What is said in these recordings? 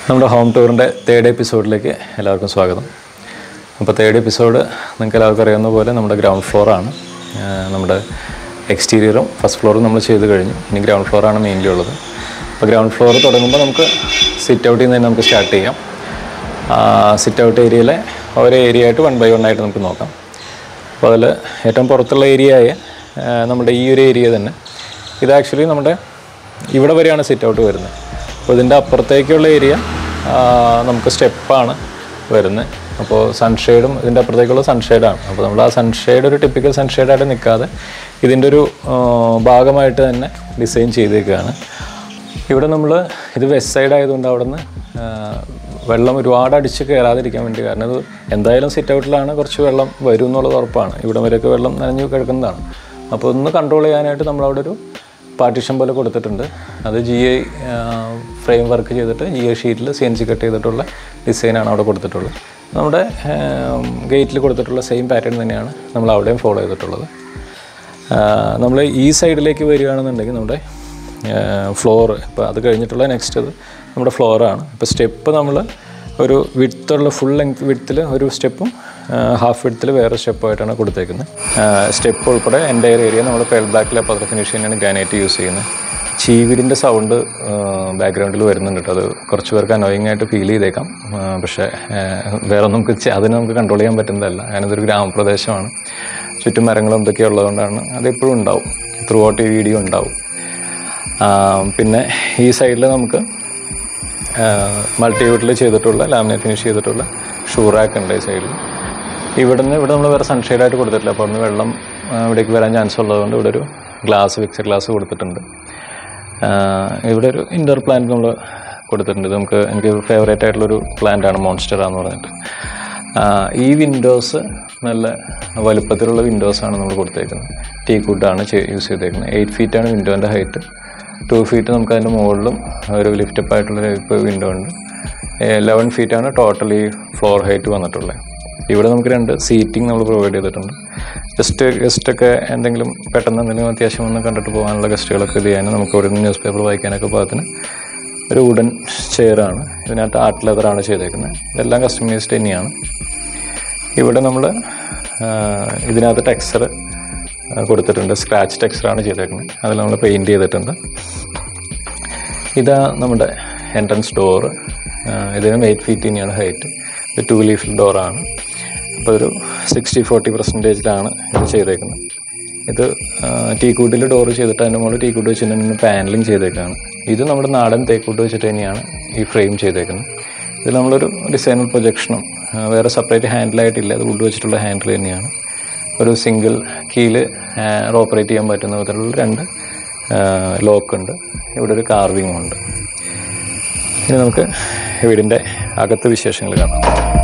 നമ്മുടെ home ടൂറിൻ്റെ third എപ്പിസോഡിലേക്ക് എല്ലാവർക്കും സ്വാഗതം അപ്പോൾ തേർഡ് എപ്പിസോഡ് നിങ്ങൾക്ക് എല്ലാവർക്കും അറിയാവുന്ന പോലെ നമ്മുടെ ഗ്രൗണ്ട് ഫ്ലോറാണ് നമ്മുടെ എക്സ്റ്റീരിയറും ഫസ്റ്റ് ഫ്ലോറും നമ്മൾ ചെയ്ത് കഴിഞ്ഞു ഇനി ഗ്രൗണ്ട് ഫ്ലോറാണ് മെയിൻലി ഉള്ളത് അപ്പോൾ ഗ്രൗണ്ട് ഫ്ലോർ തുടങ്ങുമ്പോൾ നമുക്ക് സിറ്റ് ഔട്ടിൽ നിന്ന് തന്നെ നമുക്ക് സ്റ്റാർട്ട് ചെയ്യാം സിറ്റ് ഔട്ട് ഏരിയയിലെ ഓരോ ഏരിയ ആയിട്ട് വൺ ബൈ വൺ ആയിട്ട് നമുക്ക് നോക്കാം അപ്പോൾ അതിൽ ഏറ്റവും പുറത്തുള്ള ഏരിയയായ ആ, നമ്മുടെ ഈ ഒരു ഏരിയ തന്നെ ഇത് ആക്ച്വലി നമ്മുടെ ഇവിടെ വരെയാണ് സിറ്റ് ഔട്ട് വരുന്നത് അപ്പോൾ ഇതിൻ്റെ അപ്പുറത്തേക്കുള്ള ഏരിയ നമുക്ക് സ്റ്റെപ്പാണ് വരുന്നത് അപ്പോൾ സൺഷെയ്ഡും ഇതിൻ്റെ അപ്പുറത്തേക്കുള്ള സൺഷെയ്ഡാണ് അപ്പോൾ നമ്മൾ ആ സൺഷെയ്ഡ് ഒരു ടിപ്പിക്കൽ സൺഷെയ്ഡായിട്ട് നിൽക്കാതെ ഇതിൻ്റെ ഒരു ആ, ഭാഗമായിട്ട് തന്നെ ഡിസൈൻ ചെയ്തേക്കുകയാണ് ഇവിടെ നമ്മൾ ഇത് വെസ്റ്റ് സൈഡ് ആയതുകൊണ്ട് അവിടെ നിന്ന് വെള്ളം ഒരുപാട് അടിച്ച് കയറാതിരിക്കാൻ വേണ്ടി കാരണം ഇത് എന്തായാലും സിറ്റ് ഔട്ടിലാണ് കുറച്ച് വെള്ളം വരും എന്നുള്ളത് ഉറപ്പാണ് ഇവിടെ വരെയൊക്കെ വെള്ളം നനഞ്ഞു കിടക്കുന്നതാണ് അപ്പോൾ ഒന്ന് കൺട്രോൾ ചെയ്യാനായിട്ട് നമ്മളവിടെ ഒരു പാർട്ടീഷൻ പോലെ കൊടുത്തിട്ടുണ്ട് അത് ജി ഐ ഫ്രെയിം വർക്ക് ചെയ്തിട്ട് ജി ഐ ഷീറ്റിൽ സി എൻ സി കട്ട് ചെയ്തിട്ടുള്ള ഡിസൈനാണ് അവിടെ കൊടുത്തിട്ടുള്ളത് നമ്മുടെ ഗേറ്റിൽ കൊടുത്തിട്ടുള്ള സെയിം പാറ്റേൺ തന്നെയാണ് നമ്മൾ അവിടെയും ഫോളോ ചെയ്തിട്ടുള്ളത് നമ്മൾ ഈ സൈഡിലേക്ക് വരികയാണെന്നുണ്ടെങ്കിൽ നമ്മുടെ ഫ്ലോർ ഇപ്പോൾ അത് കഴിഞ്ഞിട്ടുള്ള നെക്സ്റ്റ് അത് നമ്മുടെ ഫ്ലോറാണ് ഇപ്പോൾ സ്റ്റെപ്പ് നമ്മൾ ഒരു വിടുത്തുള്ള ഫുൾ ലെങ്ത് വിടുത്തിൽ ഒരു സ്റ്റെപ്പും ഹാഫ് വിടുത്തിൽ വേറെ സ്റ്റെപ്പായിട്ടാണ് കൊടുത്തേക്കുന്നത് സ്റ്റെപ്പ് ഉൾപ്പെടെ എൻ്റെ ഏരിയ നമ്മൾ പെൽ ബാക്കിലെ പത്ര ഫിനിഷ് തന്നെയാണ് ഗ്രാനൈറ്റ് യൂസ് ചെയ്യുന്നത് ചീവിരിൻ്റെ സൗണ്ട് ബാക്ക്ഗ്രൗണ്ടിൽ വരുന്നുണ്ട് കേട്ടോ അത് കുറച്ച് പേർക്ക് അനോയിങ് ആയിട്ട് ഫീൽ ചെയ്തേക്കാം ആ, പക്ഷേ ആ, വേറെ നമുക്ക് ചെ- അതിനെ നമുക്ക് കൺട്രോൾ ചെയ്യാൻ പറ്റുന്നതല്ല കാരണം ഇതൊരു ഗ്രാമപ്രദേശമാണ് ചുറ്റും മരങ്ങളും ഇതൊക്കെ ഉള്ളതുകൊണ്ടാണ് അതെപ്പോഴും ഉണ്ടാവും ത്രൂ ഔട്ട് ഈ വീഡിയോ ഉണ്ടാവും ആ, പിന്നെ ഈ സൈഡിൽ നമുക്ക് മൾട്ടിവുഡിൽ ചെയ്തിട്ടുള്ള ലാമിനേറ്റ് ഫിനിഷ് ചെയ്തിട്ടുള്ള ഷൂ റാക്ക് ഉണ്ട് ഈ സൈഡിൽ ഇവിടെ നിന്ന് ഇവിടെ നമ്മൾ വേറെ സൺഷെയ്ഡ് ആയിട്ട് കൊടുത്തിട്ടില്ല അപ്പോൾ അവിടുന്ന് വെള്ളം ആ, ഇവിടേക്ക് വരാൻ ചാൻസ് ഉള്ളതുകൊണ്ട് ഇവിടെ ഒരു ഗ്ലാസ് ഫിക്സഡ് ഗ്ലാസ് കൊടുത്തിട്ടുണ്ട് ആ, ഇവിടെ ഒരു ഇൻഡോർ പ്ലാന്റ് നമ്മൾ കൊടുത്തിട്ടുണ്ട് ഇത് നമുക്ക് എനിക്ക് ഫേവറേറ്റ് ആയിട്ടുള്ളൊരു പ്ലാന്റ് ആണ് മോൺസ്റ്റർ എന്ന് പറഞ്ഞിട്ട് ആ, ഈ വിൻഡോസ് നല്ല വലുപ്പത്തിലുള്ള വിൻഡോസാണ് നമ്മൾ കൊടുത്തേക്കുന്നത് ടീ കുഡാണ് യൂസ് ചെയ്തേക്കുന്നത് എയ്റ്റ് ഫീറ്റാണ് വിൻഡോൻ്റെ ഹൈറ്റ് ടു ഫീറ്റ് നമുക്ക് അതിൻ്റെ മുകളിലും ഒരു ലിഫ്റ്റപ്പ് ആയിട്ടുള്ള ടൈപ്പ് വിൻഡോ ഉണ്ട് ലെവൻ ഫീറ്റാണ് ടോട്ടലി ഫ്ലോർ ഹൈറ്റ് വന്നിട്ടുള്ളത് ഇവിടെ നമുക്ക് രണ്ട് സീറ്റിംഗ് നമ്മൾ പ്രൊവൈഡ് ചെയ്തിട്ടുണ്ട് ജസ്റ്റ് ഗസ്റ്റൊക്കെ എന്തെങ്കിലും പെട്ടെന്ന് എന്തെങ്കിലും അത്യാവശ്യം ഒന്ന് കണ്ടിട്ട് പോകാനുള്ള ഗസ്റ്റുകളൊക്കെ ഇത് ചെയ്യാനും നമുക്ക് ഇവിടെ നിന്ന് ന്യൂസ് പേപ്പർ വായിക്കാനൊക്കെ പാകത്തിന് ഒരു വുഡൻ ചെയറാണ് ഇതിനകത്ത് ആർട്ട് ലെതറാണ് ചെയ്തേക്കുന്നത് ഇതെല്ലാം കസ്റ്റമൈസ്ഡ് തന്നെയാണ് ഇവിടെ നമ്മൾ ഇതിനകത്ത് ടെക്സ്ചർ കൊടുത്തിട്ടുണ്ട് സ്ക്രാച്ച് ടെക്സ്ചറാണ് ചെയ്തേക്കുന്നത് അതിൽ നമ്മൾ പെയിൻറ് ചെയ്തിട്ടുണ്ട് ഇതാ നമ്മുടെ എൻട്രൻസ് ഡോറ് ഇതിനും എയ്റ്റ് ഫീറ്റ് തന്നെയാണ് ഹൈറ്റ് ഇത് ടു ലീഫ് ഡോറാണ് അപ്പോൾ ഒരു സിക്സ്റ്റി ഫോർട്ടി പെർസെൻറ്റേജിലാണ് ഇത് ചെയ്തേക്കുന്നത് ഇത് ടീ കൂട്ടിൽ ഡോറ് ചെയ്തിട്ട് അതിൻ്റെ മുകളിൽ ടീ കൂട്ട് വെച്ചിട്ട് തന്നെ പാനലിങ് ചെയ്തേക്കാണ് ഇത് നമ്മുടെ നാടൻ തേക്കൂട്ട് വെച്ചിട്ട് തന്നെയാണ് ഈ ഫ്രെയിം ചെയ്തേക്കുന്നത് ഇതിൽ നമ്മളൊരു ഡിസൈനൽ പ്രൊജക്ഷനും വേറെ സെപ്പറേറ്റ് ഹാൻഡിലായിട്ടില്ല അത് വുഡ് വെച്ചിട്ടുള്ള ഹാൻഡിൽ തന്നെയാണ് ഒരു സിംഗിൾ കീല് ഓപ്പറേറ്റ് ചെയ്യാൻ പറ്റുന്ന വിധത്തിലുള്ള രണ്ട് ലോക്ക് ഉണ്ട് ഇവിടെ ഒരു കാർവിംഗ് ഉണ്ട് ഇനി നമുക്ക് വീടിൻ്റെ അകത്ത് വിശേഷങ്ങൾ കാണാം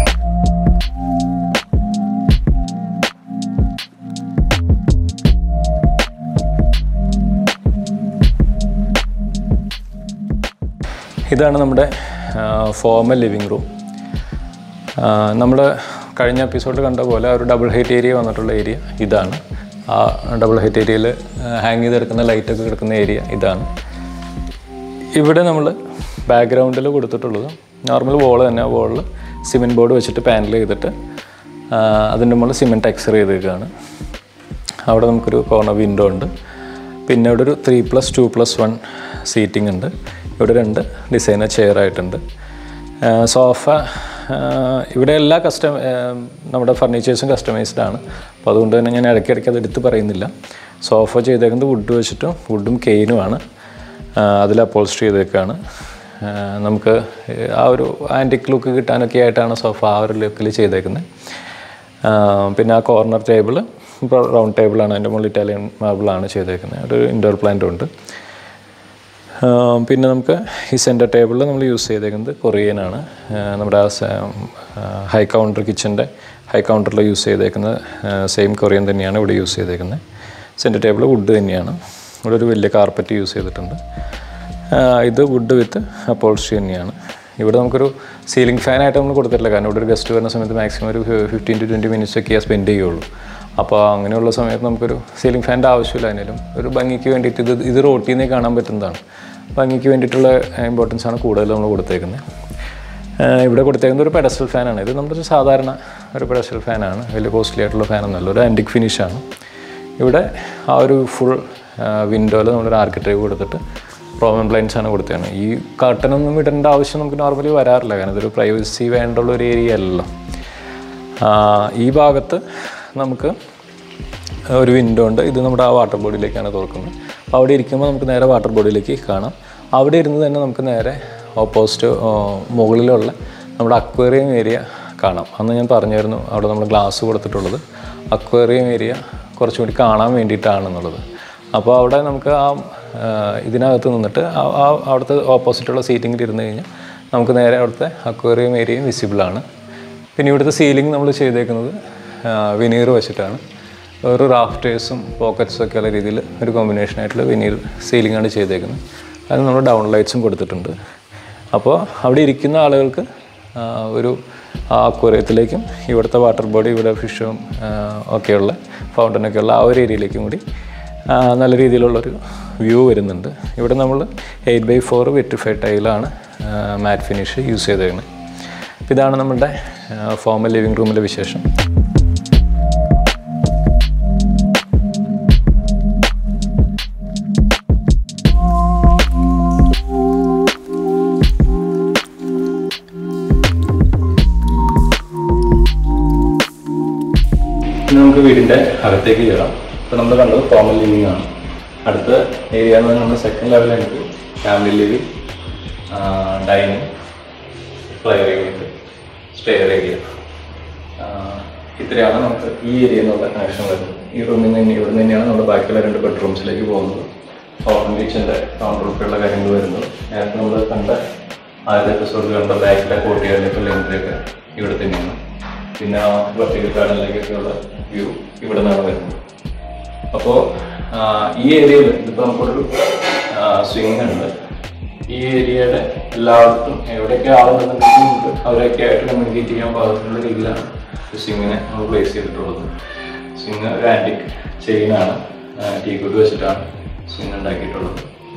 ഇതാണ് നമ്മുടെ ഫോമൽ ലിവിങ് റൂം നമ്മൾ കഴിഞ്ഞ എപ്പിസോഡിൽ കണ്ട പോലെ ആ ഒരു ഡബിൾ ഹൈറ്റ് ഏരിയ വന്നിട്ടുള്ള ഏരിയ ഇതാണ് ആ ഡബിൾ ഹൈറ്റ് ഏരിയയിൽ ഹാങ് ചെയ്ത് കിടക്കുന്ന ലൈറ്റൊക്കെ കിടക്കുന്ന ഏരിയ ഇതാണ് ഇവിടെ നമ്മൾ ബാക്ക്ഗ്രൗണ്ടിൽ കൊടുത്തിട്ടുള്ളത് നോർമൽ വോൾ തന്നെ വോളിൽ സിമെൻറ്റ് ബോർഡ് വെച്ചിട്ട് പാനൽ ചെയ്തിട്ട് ആ, അതിൻ്റെ മുകളിൽ സിമെൻറ്റ് ടെക്സ്ചർ ചെയ്തേക്കാണ് അവിടെ നമുക്കൊരു കോർണർ വിൻഡോ ഉണ്ട് പിന്നെ ഇവിടെ ഒരു three plus two plus one seating ഉണ്ട് ഇവിടെ രണ്ട് ഡിസൈനർ ചെയർ ആയിട്ടുണ്ട് സോഫ ഇവിടെ എല്ലാ കസ്റ്റം നമ്മുടെ ഫർണിച്ചേഴ്സും കസ്റ്റമൈസ്ഡ് ആണ് അപ്പോൾ അതുകൊണ്ട് തന്നെ ഞാൻ ഇടയ്ക്കിടയ്ക്ക് അത് എടുത്ത് പറയുന്നില്ല സോഫ ചെയ്തേക്കുന്നത് വുഡ് വെച്ചിട്ടും വുഡും കെയിനുമാണ് അതിൽ അപ്പോൾസ്റ്റർ ചെയ്തേക്കാണ് ആ, നമുക്ക് ആ ഒരു ആൻറ്റിക് ലുക്ക് കിട്ടാനൊക്കെ ആയിട്ടാണ് സോഫ ആ ഒരു ലുക്കിൽ ചെയ്തേക്കുന്നത് ആ, പിന്നെ ആ കോർണർ ടേബിൾ ഇപ്പോൾ റൗണ്ട് ടേബിളാണ് അതിൻ്റെ മുകളിൽ ഇറ്റാലിയൻ മാർബിളാണ് ചെയ്തേക്കുന്നത് ഒരു ഇൻഡോർ പ്ലാന്റും ഉണ്ട് ആ, പിന്നെ നമുക്ക് ഈ സെൻറ്റർ ടേബിളിൽ നമ്മൾ യൂസ് ചെയ്തേക്കുന്നത് കൊറിയനാണ് ആ, നമ്മുടെ ആ സ- ആ, ഹൈ കൗണ്ടർ കിച്ചൻ്റെ ഹൈ കൗണ്ടറിൽ യൂസ് ചെയ്തേക്കുന്നത് സെയിം കൊറിയൻ തന്നെയാണ് ഇവിടെ യൂസ് ചെയ്തേക്കുന്നത് സെൻറ്റർ ടേബിൾ വുഡ് തന്നെയാണ് ഇവിടെ ഒരു വലിയ കാർപ്പറ്റ് യൂസ് ചെയ്തിട്ടുണ്ട് ആ, ഇത് വുഡ് വിത്ത് അപ്പോൾസ്ട്രി തന്നെയാണ് ഇവിടെ നമുക്കൊരു സീലിംഗ് ഫാനായിട്ട് നമ്മൾ കൊടുത്തിട്ടില്ല കാരണം ഇവിടെ ഒരു ഗസ്റ്റ് വരുന്ന സമയത്ത് മാക്സിമം ഒരു ഫിഫ്റ്റീൻ ടു ട്വൻറ്റി മിനിറ്റ്സ് ഒക്കെ സ്പെൻഡ് ചെയ്യുള്ളൂ അപ്പോൾ അങ്ങനെയുള്ള സമയത്ത് നമുക്കൊരു സീലിംഗ് ഫാനിൻ്റെ ആവശ്യമില്ല അതിനും ഒരു ഭംഗിക്ക് വേണ്ടിയിട്ട് ഇത് ഇത് റോട്ടിൽ നിന്ന് കാണാൻ പറ്റുന്നതാണ് ഭംഗിക്ക് വേണ്ടിയിട്ടുള്ള ഇമ്പോർട്ടൻസ് ആണ് കൂടുതൽ നമ്മൾ കൊടുത്തേക്കുന്നത് ആഹ് ഇവിടെ കൊടുത്തേക്കുന്നത് ഒരു പെഡസ്റ്റൽ ഫാനാണ് ഇത് നമ്മുടെ ഒരു സാധാരണ ഒരു പെഡസ്റ്റൽ ഫാനാണ് വലിയ കോസ്റ്റ്ലി ആയിട്ടുള്ള ഫാനൊന്നുമല്ല ഒരു ആൻറ്റിക് ഫിനിഷാണ് ഇവിടെ ആ ഒരു ഫുൾ വിൻഡോയിൽ നമ്മളൊരു ആർക്കിട്രേവ് കൊടുത്തിട്ട് റോമൻ ബ്ലൈൻസ് ആണ് കൊടുത്തതാണ് ഈ കർട്ടനൊന്നും ഇടേണ്ട ആവശ്യം നമുക്ക് നോർമലി വരാറില്ല കാരണം ഇതൊരു പ്രൈവസി വേണ്ടുള്ള ഒരു ഏരിയ അല്ലല്ലോ ആഹ് ഈ ഭാഗത്ത് നമുക്ക് ഒരു വിൻഡോ ഉണ്ട് ഇത് നമ്മുടെ ആ വാട്ടർ ബോഡിയിലേക്കാണ് തുറക്കുന്നത് അപ്പോൾ അവിടെ ഇരിക്കുമ്പോൾ നമുക്ക് നേരെ വാട്ടർ ബോഡിയിലേക്ക് കാണാം അവിടെ ഇരുന്ന് തന്നെ നമുക്ക് നേരെ ഓപ്പോസിറ്റ് മുകളിലുള്ള നമ്മുടെ അക്വേറിയം ഏരിയ കാണാം അന്ന് ഞാൻ പറഞ്ഞായിരുന്നു അവിടെ നമ്മൾ ഗ്ലാസ് കൊടുത്തിട്ടുള്ളത് അക്വേറിയം ഏരിയ കുറച്ചും കൂടി കാണാൻ വേണ്ടിയിട്ടാണെന്നുള്ളത് അപ്പോൾ അവിടെ നമുക്ക് ആ ആ, ഇതിനകത്ത് നിന്നിട്ട് ആ ആ അവിടുത്തെ ഓപ്പോസിറ്റുള്ള സീറ്റിങ്ങിൽ ഇരുന്ന് കഴിഞ്ഞാൽ നമുക്ക് നേരെ അവിടുത്തെ അക്വേറിയം ഏരിയയും വിസിബിളാണ് പിന്നെ ഇവിടുത്തെ സീലിംഗ് നമ്മൾ ചെയ്തേക്കുന്നത് വിനീർ വെച്ചിട്ടാണ് ഒരു റാഫ്റ്റേഴ്സും പോക്കറ്റ്സും ഒക്കെ ഉള്ള രീതിയിൽ ഒരു കോമ്പിനേഷൻ ആയിട്ടുള്ള വിനീർ സീലിംഗ് ആണ് ചെയ്തേക്കുന്നത് അത് നമ്മൾ ഡൗൺ ലൈറ്റ്സും കൊടുത്തിട്ടുണ്ട് അപ്പോൾ അവിടെ ഇരിക്കുന്ന ആളുകൾക്ക് ആ, ഒരു ആ അക്വേറിയത്തിലേക്കും ഇവിടുത്തെ വാട്ടർ ബോഡി ഇവിടെ ഫിഷും ഒക്കെയുള്ള ഫൗണ്ടനൊക്കെ ഉള്ള ആ ഒരു ഏരിയയിലേക്കും കൂടി ആ, നല്ല രീതിയിലുള്ളൊരു വ്യൂ വരുന്നുണ്ട് ഇവിടെ നമ്മൾ എയ്റ്റ് ബൈ ഫോർ വെറ്റിഫൈഡ് ടൈലാണ് മാറ്റ് ഫിനിഷ് യൂസ് ചെയ്തേക്കുന്നത് അപ്പോൾ ഇതാണ് നമ്മുടെ ഫോമൽ ലിവിങ് റൂമിലെ വിശേഷം ഇനി നമുക്ക് വീടിൻ്റെ അകത്തേക്ക് കയറാം ഇപ്പോൾ നമ്മൾ കണ്ടത് ഫോമൽ ലിവിങ് ആണ് അടുത്ത ഏരിയ എന്ന് പറഞ്ഞാൽ നമ്മൾ സെക്കൻഡ് ലെവലാണെങ്കിൽ family living dining foyer unit stair area ഇത്രയാണ് നമുക്ക് ഈ ഏരിയ എന്നുള്ള കണക്ഷൻ വരുന്നത് ഈ റൂമിൽ നിന്ന് ഇവിടെ നിന്ന് തന്നെയാണ് നമ്മുടെ ബാക്കിയുള്ള രണ്ട് ബെഡ്റൂംസിലേക്ക് പോകുന്നത് ഓപ്പൺ കിച്ചൻ്റെ കൗണ്ടർ ഉൾപ്പെടെയുള്ള കാര്യങ്ങൾ വരുന്നത് നേരത്തെ നമ്മൾ കണ്ട ആദ്യത്തെ എപ്പിസോഡിൽ കണ്ട ബാക്കിലെ കോട്ടിയാറിലേക്കുള്ള എൻട്രിയൊക്കെ ഇവിടെ തന്നെയാണ് പിന്നെ വെർട്ടിക്കൽ ഗാർഡനിലേക്കൊക്കെയുള്ള വ്യൂ ഇവിടെ നിന്നാണ് വരുന്നത് അപ്പോൾ ഈ ഏരിയയിൽ ഇതിപ്പോൾ നമുക്കൊരു സ്വിങ് ഉണ്ട് ഈ ഏരിയയുടെ എല്ലായിടത്തും എവിടെയൊക്കെ ആളുണ്ടെന്നുണ്ടെങ്കിൽ നമുക്ക് അവരൊക്കെ ആയിട്ട് കമ്മ്യൂണിക്കേറ്റ് ചെയ്യാൻ പാകത്തിലുള്ള രീതിയിലാണ് സ്വിങ്ങിനെ നമ്മൾ പ്ലേസ് ചെയ്തിട്ടുള്ളത് സ്വിങ് ഒരു ആൻറ്റിക് ചെയിനാണ് ടീ കുഡ് വെച്ചിട്ടാണ് സ്വിങ് ഉണ്ടാക്കിയിട്ടുള്ളത്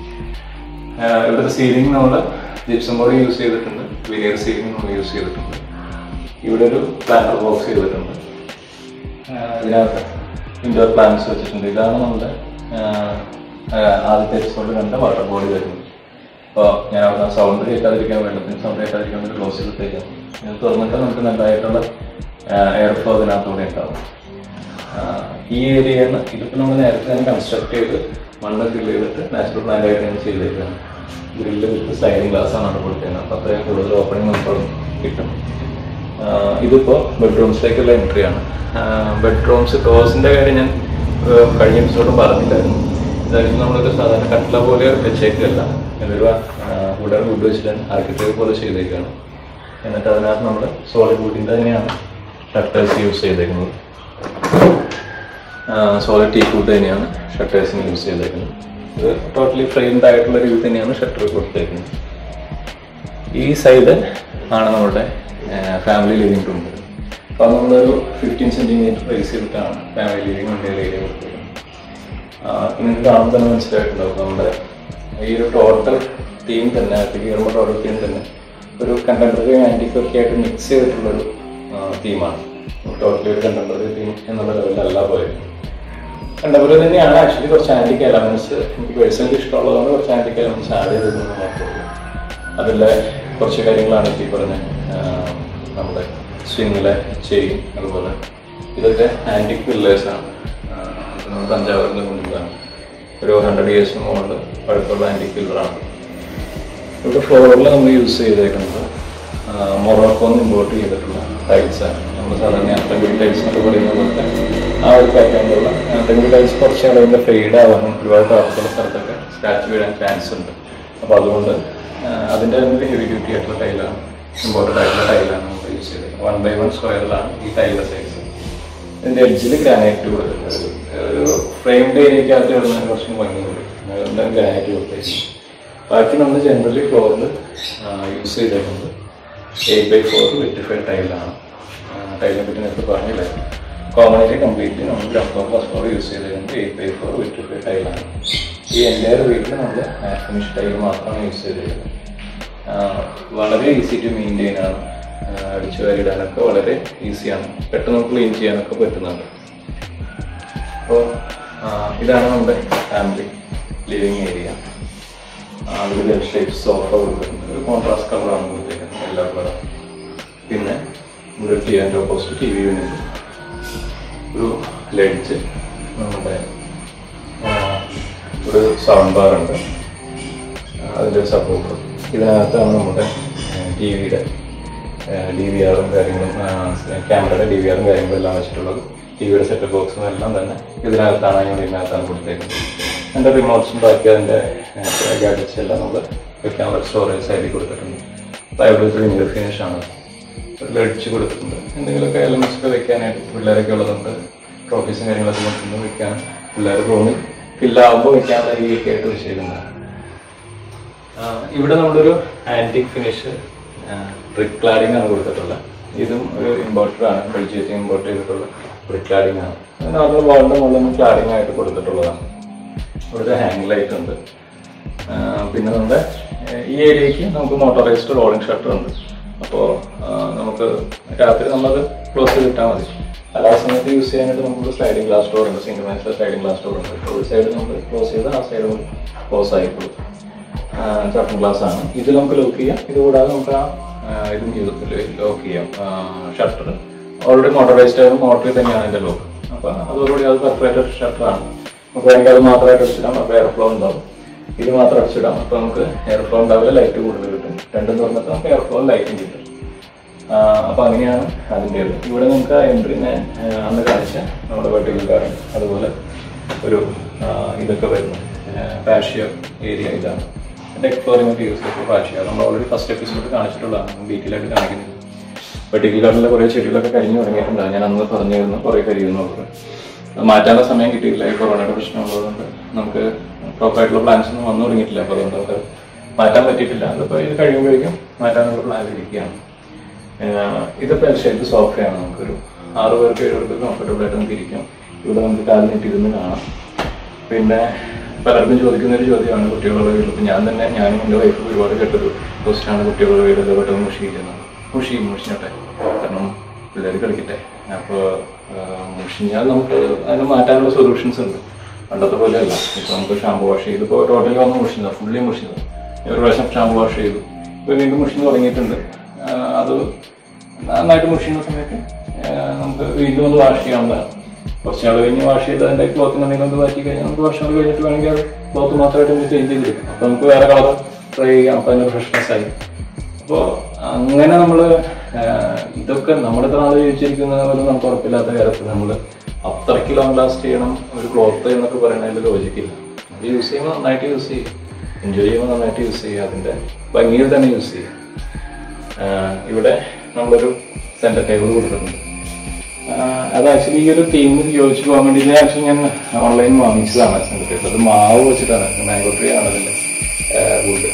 ആഹ് ഇവിടുത്തെ സീലിംഗ് നമ്മൾ ജിപ്സം ബോർഡ് യൂസ് ചെയ്തിട്ടുണ്ട് വിനിയർ സീലിംഗ് നമ്മൾ യൂസ് ചെയ്തിട്ടുണ്ട് ഇവിടെ ഒരു പ്ലാന്റർ ബോക്സ് ചെയ്തിട്ടുണ്ട് ആഹ് ഇതിനകത്ത് ഇൻഡോർ പ്ലാന്റ്സ് വെച്ചിട്ടുണ്ട് ഇതാണ് നമ്മുടെ ആഹ് ആഹ് ആദ്യത്തെ എപ്പിസോഡിൽ കണ്ട വാട്ടർ ബോഡി വരുന്നത് അപ്പോൾ ഞാൻ അവിടെ സൗണ്ട് കേൾക്കാതിരിക്കാൻ വെള്ളത്തിന് സൗണ്ട് കേൾക്കാതിരിക്കാൻ വേണ്ടി ക്ലോസ് ചെയ്തിട്ടേക്കാം ഇത് തുറന്നിട്ട് നമുക്ക് നല്ലതായിട്ടുള്ള എയർ ഫ്ലോ ഇതിനകത്തൂടെ ഉണ്ടാവും ആഹ് ഈ ഏരിയയിൽ നിന്ന് ഇതിപ്പോൾ നമ്മൾ നേരത്തെ തന്നെ കൺസ്ട്രക്ട് ചെയ്ത് മണ്ണ് ഫിൽ ചെയ്തിട്ട് നാച്ചുറൽ പ്ലാന്റ് ആയിട്ട് തന്നെ ചെയ്തേക്കാണ് ഗ്രില്ല് വിത്ത് സ്ലൈഡിംഗ് ഗ്ലാസ് ആണ് അവിടെ കൊടുത്തേക്കുന്നത് അപ്പോൾ അത്രയും കൂടുതൽ ഓപ്പണിംഗ് നമുക്ക് കിട്ടും ആഹ് ഇതിപ്പോൾ ബെഡ്റൂംസിലേക്കുള്ള എൻട്രി ആണ് ബെഡ്റൂംസ് ഡോസിൻ്റെ കാര്യം ഞാൻ ആഹ് കഴിഞ്ഞ എപ്പിസോഡും പറഞ്ഞില്ലായിരുന്നു ഇതായിരിക്കും നമ്മളൊരു സാധാരണ കട്ടില പോലെ വെച്ചേക്കല്ല ഇതൊരു വുഡൻ വുഡ് വെച്ചിട്ട് ആർക്കിടെക്ട് പോലെ ചെയ്തേക്കാണ് എന്നിട്ട് അതിനകത്ത് നമ്മൾ സോളിഡ് വുഡിൻ്റെ തന്നെയാണ് ഷട്ടേഴ്സ് യൂസ് ചെയ്തേക്കുന്നത് സോളിഡ് ടീ വുഡ് തന്നെയാണ് ഷട്ടേഴ്സിന് യൂസ് ചെയ്തേക്കുന്നത് ഇത് ടോട്ടലി ഫ്രെയിംഡ് ആയിട്ടുള്ള രീതിയിൽ തന്നെയാണ് ഷട്ടർ കൊടുത്തേക്കുന്നത് ഈ സൈഡ് ആണ് നമ്മുടെ ഫാമിലി ലിവിംഗ് റൂം അപ്പോൾ നമ്മളൊരു ഫിഫ്റ്റീൻ സെൻറ്റിമീറ്റർ റേസ് ചെയ്തിട്ടാണ് ഫാമിലി ലിവിംഗ് റൂമിൻ്റെ ഏരിയ കൊടുത്തേക്കുന്നത് നിങ്ങൾക്ക് കാണുമ്പോൾ തന്നെ മനസ്സിലായിട്ടുണ്ടാവും നമ്മുടെ ഈ ഒരു ടോട്ടൽ തീം തന്നെ അതിലേക്ക് കയറുമ്പോൾ ടോട്ടൽ തീം തന്നെ ഒരു കണ്ടംപററി ആൻറ്റിക് ഒക്കെ ആയിട്ട് മിക്സ് ചെയ്തിട്ടുള്ളൊരു തീമാണ് ടോട്ടലി ഒരു കണ്ടംപററി തീം എന്നുള്ള ലെവലിലല്ല പോയത് കണ്ടംപററി തന്നെയാണ് ആക്ച്വലി കുറച്ച് ആൻറ്റിക് എലമെന്റ്സ് എനിക്ക് പേഴ്സണലി ഇഷ്ടമുള്ളതുകൊണ്ട് കുറച്ച് ആൻറ്റിക് എലമെന്റ്സ് ആഡ് ചെയ്തതെന്ന് മാത്രമേ ഉള്ളൂ അതിലെ കുറച്ച് കാര്യങ്ങളാണ് ഈ പറഞ്ഞ ആ, നമ്മുടെ സ്വിങ്ങിലെ ചെയിൻ അതുപോലെ ഇതൊക്കെ ആൻറ്റിക് പില്ലേഴ്സാണ് നമ്മൾ തഞ്ചാവൂരിൽ നിന്ന് കൊണ്ടുവന്നതാണ് ഒരു ഹൺഡ്രഡ് ഇയേഴ്സിന് മുകളിൽ പഴക്കമുള്ള ആൻറ്റിക് പില്ലറാണ് ഇവിടെ ഫ്ലോറിൽ നമ്മൾ യൂസ് ചെയ്തേക്കുന്നത് മൊറോക്കോന്ന് ഇമ്പോർട്ട് ചെയ്തിട്ടുള്ള ടൈൽസാണ് നമ്മൾ സാധാരണ ആറ്റംഗിൾ ടൈൽസ് എന്നൊക്കെ പറയുന്നത് പോലത്തെ ആ ഒരു പാറ്റേണിലുള്ള ആറ്റംഗിൾ ടൈൽസ് കുറച്ച് അളവിൻ്റെ ഫെയ്ഡ് ആവാനും ഒരുപാട് താപത്തുള്ള സ്ഥലത്തൊക്കെ സ്ക്രാച്ച് വീഴാൻ ചാൻസ് ഉണ്ട് അപ്പോൾ അതുകൊണ്ട് ആ, അതിൻ്റെ തന്നെ ഹെവി ഡ്യൂട്ടി ആയിട്ടുള്ള ടൈലാണ് ഇമ്പോർട്ടൻ്റ് ആയിട്ടുള്ള ടൈലാണ് നമ്മൾ യൂസ് ചെയ്തത് വൺ ബൈ വൺ സ്ക്വയറിലാണ് ഈ ടൈലിൻ്റെ സൈസ് ഇതിൻ്റെ എഡ്ജിൽ ഗ്രാനൈറ്റ് കൊടുത്തിട്ടുണ്ട് ഒരു ഫ്രെയിംഡ് ഏരിയക്കകത്ത് വരുന്ന കുറച്ചും ഭംഗി കൂടി അതുകൊണ്ട് ഗ്രാനൈറ്റ് കൊടുത്തേക്കും ബാക്കി നമ്മൾ ജനറലി ഫ്ലോറിൽ യൂസ് ചെയ്തേക്കുന്നത് എയ്റ്റ് ബൈ ഫോർ വെറ്റിഫൈഡ് ടൈലാണ് ടൈലിനെ പറ്റി നേരത്തെ പറഞ്ഞില്ലേ കോമണായിട്ട് കംപ്ലീറ്റ്ലി നമ്മൾ ground floor first floor use ചെയ്തേക്കുന്നത് എയ്റ്റ് ബൈ ഫോർ വെറ്റിഫൈഡ് ടൈലാണ് ഈ എൻ്റെ വീട്ടിൽ നമ്മൾ ഫിനിഷ് ടൈൽ മാത്രമാണ് യൂസ് ചെയ്തേക്കുന്നത് വളരെ ഈസി ടു മെയിൻറ്റെയിൻ ആണ് അടിച്ചു വാരിടാനൊക്കെ വളരെ ഈസിയാണ് പെട്ടെന്ന് ക്ലീൻ ചെയ്യാനൊക്കെ പറ്റുന്നുണ്ട് അപ്പോൾ ഇതാണ് നമ്മുടെ ഫാമിലി ലിവിങ് ഏരിയ അതിൽ ഷേപ്പ് സോഫ കൊടുത്തിട്ടുണ്ട് ഒരു കോൺട്രാസ്റ്റ് കളറാണ് കൊടുത്തേക്കുന്നത് എല്ലാ കളറും പിന്നെ ഇവിടെ ടി വിൻ്റെ ഓപ്പോസിറ്റ് ടി വി യൂണിറ്റ് ഒരു ലൈറ്റ് നമ്മുടെ ആ, ഒരു സൗണ്ട് ബാർ ഉണ്ട് അതിൻ്റെ സപ്പോർട്ട് ഇതിനകത്താണ് നമ്മുടെ ടി വിയുടെ ഡി വി ആറും കാര്യങ്ങളും ക്യാമറയുടെ ഡി വി ആറും കാര്യങ്ങളും എല്ലാം വെച്ചിട്ടുള്ളത് ടി വിയുടെ സെറ്റപ്പ് ബോക്സും എല്ലാം തന്നെ ഇതിനകത്താണ് ഞങ്ങൾ ഇതിനകത്താണ് കൊടുത്തേക്കുന്നത് എൻ്റെ റിമോട്ട്സും ബാക്കി അതിൻ്റെ ഗാഡ്ജറ്റ്സ് എല്ലാം നമ്മൾ ക്യാമറ സ്റ്റോറേജ് സൈഡിൽ കൊടുത്തിട്ടുണ്ട് പ്ലൈവുഡ് വിൻഡോ ഫിനിഷ് ആണ് ലടിച്ച് കൊടുത്തിട്ടുണ്ട് എന്തെങ്കിലുമൊക്കെ എലമെന്റ്സ് ഒക്കെ വെക്കാനായിട്ട് പിള്ളേരൊക്കെ ഉള്ളതുകൊണ്ട് ട്രോഫീസും കാര്യങ്ങളൊക്കെ കൊണ്ടുവന്ന് വെക്കാൻ പിള്ളേർ റൂമിൽ ഫില്ലാകുമ്പോൾ വെക്കാനുള്ള രീതിയൊക്കെ ആയിട്ട് വെച്ചേക്കുന്നതാണ് ആഹ് ഇവിടെ നമ്മളൊരു ആന്റിക് ഫിനിഷ് ബ്രിക്ക് ക്ലാഡിംഗ് ആണ് കൊടുത്തിട്ടുള്ളത് ഇതും ഒരു ഇമ്പോർട്ടർ ആണ് ബെൽജിയത്തിൽ ഇമ്പോർട്ട് ചെയ്തിട്ടുള്ള ബ്രിക്ക് ക്ലാഡിംഗ് ആണ് നോർമൽ വാളിന്റെ മുകളിൽ ക്ലാഡിംഗ് ആയിട്ട് കൊടുത്തിട്ടുള്ളതാണ് ഇവിടെ ഒരു ഹാങ് ലൈറ്റ് ഉണ്ട് ആഹ് പിന്നെ നമ്മുടെ ഏഹ് ഈ ഏരിയക്ക് നമുക്ക് മോട്ടോറൈസ്ഡ് റോളിംഗ് ഷട്ടർ ഉണ്ട് അപ്പോൾ നമുക്ക് രാത്രി നമ്മളത് ക്ലോസ് ചെയ്തിട്ടാൽ മതി അല്ല ആ സമയത്ത് യൂസ് ചെയ്യാനായിട്ട് നമുക്ക് സ്ലൈഡിംഗ് ഗ്ലാസ് ഡോർ ഉണ്ട് സിംഗിൾ സ്ലൈഡിംഗ് ഗ്ലാസ് ഡോർ ഉണ്ട് ഒരു സൈഡ് നമ്മൾ ക്ലോസ് ചെയ്ത് ആ സൈഡ് ക്ലോസ് ആയിക്കോളും കർട്ടൺ ഗ്ലാസ് ആണ് ഇത് നമുക്ക് ലോക്ക് ചെയ്യാം ഇത് കൂടാതെ നമുക്ക് ആ ആ, ഇതും ലോക്ക് ചെയ്യാം ഷട്ടർ ഓൾറെഡി മോട്ടറൈസ്ഡ് ആയത് മോട്ടറിൽ തന്നെയാണ് അതിന്റെ ലോക്ക് അപ്പൊ അതോടുകൂടി അത് പെർഫറേറ്റഡ് ഷട്ടറാണ് നമുക്ക് വേണമെങ്കിൽ അത് മാത്രമായിട്ട് അടിച്ചിടാം അപ്പൊ എയർ ഫ്ലോ ഉണ്ടാവും ഇത് മാത്രം അടിച്ചിടാം അപ്പൊ നമുക്ക് എയർ ഫ്ലോ ഉണ്ടാവില്ല ലൈറ്റ് കൂടുതൽ കിട്ടും രണ്ടും തുറന്നിട്ട് നമുക്ക് എയർ ഫ്ലോ ലൈറ്റും കിട്ടും ആ, അപ്പൊ അങ്ങനെയാണ് അതിൻ്റെ ഇവിടെ നമുക്ക് എൻട്രിനെ അന്ന് കാണിച്ച നമ്മുടെ വെട്ടിക്കൽ കാരൻ അതുപോലെ ഒരു ആ, ഇതൊക്കെ വരുന്നു പാഷ്യ ഏരിയ ഇതാണ് എക്സ്പ്ലോറിംഗ് ഒക്കെ യൂസ് ചെയ്തിട്ടുള്ള പാഷ്യ നമ്മൾ ഓൾറെഡി ഫസ്റ്റ് എപ്പിസോഡ് കാണിച്ചിട്ടുള്ളതാണ് ഡീറ്റെയിൽ ആയിട്ട് കാണിക്കുന്നത് വെട്ടിക്കൽ കാർഡിലെ കുറേ ചെടികളൊക്കെ കഴിഞ്ഞു തുടങ്ങിയിട്ടുണ്ട് ഞാൻ അന്ന് പറഞ്ഞിരുന്നു കുറേ കരിയുന്നുള്ളത് അത് മാറ്റാനുള്ള സമയം കിട്ടിയില്ല ഈ കൊറോണയുടെ പ്രശ്നം ഉള്ളതുകൊണ്ട് നമുക്ക് പ്രോപ്പറായിട്ടുള്ള പ്ലാൻസ് ഒന്നും വന്നു തുടങ്ങിയിട്ടില്ല അപ്പോൾ അതുകൊണ്ട് നമുക്ക് മാറ്റാൻ പറ്റിയിട്ടില്ല അതിപ്പോൾ ഇത് കഴിയുമ്പോഴേക്കും മാറ്റാനുള്ള പ്ലാൻ ഇരിക്കുകയാണ് ആഹ് ഇതിപ്പോ ഷെൽഫ് സോഫയാണ് നമുക്കൊരു ആറ് പേർക്ക് ഏഴ് പേർക്ക് കംഫർട്ടബിൾ ആയിട്ട് നമുക്ക് ഇരിക്കാം ഇവിടെ നമുക്ക് കാലിൽ നീട്ടിരുന്ന് കാണാം പിന്നെ പലർക്കും ചോദിക്കുന്ന ഒരു ചോദ്യമാണ് കുട്ടികളുടെ വീട്ടിൽ ഇപ്പൊ ഞാൻ തന്നെ ഞാനും എൻ്റെ വൈഫ് ഒരുപാട് കേട്ടൊരു പോസ്റ്റാണ് കുട്ടികളുടെ വീട്ടിൽ പെട്ടെന്ന് മുഷിയിരിക്കുന്നത് മുഷി മുഷിഞ്ഞോട്ടെ കാരണം പിള്ളേർ കളിക്കട്ടെ അപ്പോൾ മുഷിഞ്ഞാൽ നമുക്ക് അതിന് മാറ്റാനുള്ള സൊല്യൂഷൻസ് ഉണ്ട് പണ്ടത്തെ പോലെയല്ല ഇപ്പൊ നമുക്ക് ഷാമ്പു വാഷ് ചെയ്തു ഇപ്പോൾ ടോട്ടലി വന്ന് മുഷിഞ്ഞത് ഫുള്ളി മുഷിഞ്ഞത് ഒരു പ്രാവശ്യം ഷാമ്പു വാഷ് ചെയ്തു ഇപ്പോൾ വീണ്ടും മുഷിഞ്ഞ് തുടങ്ങിയിട്ടുണ്ട് ആഹ് അത് നന്നായിട്ട് മുഷിയുന്ന സമയത്ത് ആഹ് നമുക്ക് വീണ്ടും ഒന്ന് വാഷ് ചെയ്യാവുന്നതാണ് കുറച്ച് നാൾ കഴിഞ്ഞ് വാഷ് ചെയ്ത് അതിന്റെ ക്ലോത്ത് എന്തെങ്കിലും ഒന്ന് മാറ്റി കഴിഞ്ഞാൽ നമുക്ക് വർഷം കഴിഞ്ഞിട്ട് വേണമെങ്കിൽ അത് ക്ലോത്ത് മാത്രമായിട്ട് നമുക്ക് ചേഞ്ച് ചെയ്തെടുക്കാം അപ്പൊ നമുക്ക് വേറെ കളർ ട്രൈ ചെയ്യാം അപ്പൊ അതിന്റെ ഫ്രഷ്നെസ് ആയി അപ്പോൾ അങ്ങനെ നമ്മൾ ഇതൊക്കെ നമ്മുടെ ഇത്ര നാൾ ജീവിച്ചിരിക്കുന്ന പോലെ നമുക്ക് ഉറപ്പില്ലാത്ത കാര്യത്തിൽ നമ്മൾ അത്രയ്ക്ക് ലോങ് ലാസ്റ്റ് ചെയ്യണം ഒരു ക്ലോത്ത് എന്നൊക്കെ പറയുന്നതിൽ ലോജിക്കില്ല അത് യൂസ് ചെയ്യുമ്പോൾ നന്നായിട്ട് യൂസ് ചെയ്യും എൻജോയ് ചെയ്യുമ്പോൾ നന്നായിട്ട് യൂസ് ചെയ്യുക അതിന്റെ ഭംഗിയിൽ തന്നെ യൂസ് ചെയ്യുക ആഹ് ഇവിടെ നമ്മളൊരു സെന്റർ ടേബിൾ കൊടുത്തിട്ടുണ്ട് ആഹ് അത് ആക്ച്വലി ഈ ഒരു തീമിൽ യോജിച്ച് പോകാൻ വേണ്ടി ഇത് ആക്ച്വലി ഞാൻ ഓൺലൈൻ വാങ്ങിച്ചതാണ് സെന്റർ ടേബിൾ അത് മാവ് വെച്ചിട്ടാണ് മാംഗോ ട്രീ ആണ് അതിന്റെ വുഡ്